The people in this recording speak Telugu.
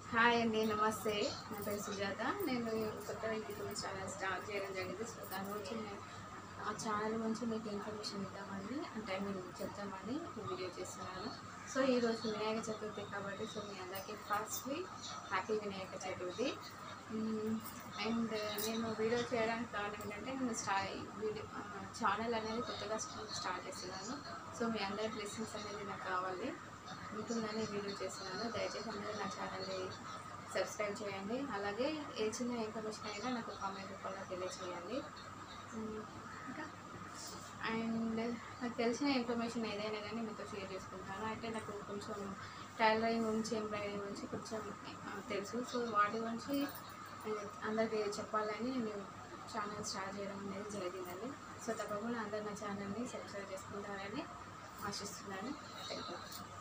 హాయ్ అండి నమస్తే నా పేరు సుజాత నేను కొత్త యూట్యూబ్ ఛానల్ స్టార్ట్ చేయడం జరిగింది సో దాని గురించి నేను ఆ ఛానల్ గురించి మీకు ఇన్ఫర్మేషన్ ఇద్దామని అంటే మీరు చెప్తామని ఈ వీడియో చేస్తున్నాను సో ఈరోజు వినాయక చతుర్థి కాబట్టి సో మీ అందరికీ first happy Vinayaka Chaturthi and నేను వీడియో చేయడానికి కారణం ఏంటంటే నేను స్టా వీడియో ఛానల్ అనేది కొత్తగా స్టార్ట్ చేస్తున్నాను సో మీ అందరి బ్లెస్సింగ్స్ అనేది నాకు కావాలి ఉంటుందని వీడియో చేస్తున్నాను దయచేసి అందరూ నా ఛానల్ని సబ్స్క్రైబ్ చేయండి అలాగే ఏ చిన్న ఇన్ఫర్మేషన్ అయినా నాకు కామెంట్ రూపంలో తెలియచేయండి ఉమ్, ఇంకా అండ్ నాకు తెలిసిన ఇన్ఫర్మేషన్ ఏదైనా కానీ మీతో షేర్ చేసుకుంటాను అంటే నాకు కొంచెం టైలరింగ్ గురించి ఎంబ్రాయిడరింగ్ గురించి కొంచెం ఆ, తెలుసు సో వాటి గురించి ఆ, అందరికీ చెప్పాలని నేను ఛానల్ స్టార్ట్ చేయడం అనేది జరిగిందండి సో తప్పకుండా అందరు నా ఛానల్ని సబ్స్క్రైబ్ చేసుకుంటారని ఆశిస్తున్నాను థ్యాంక్ యూ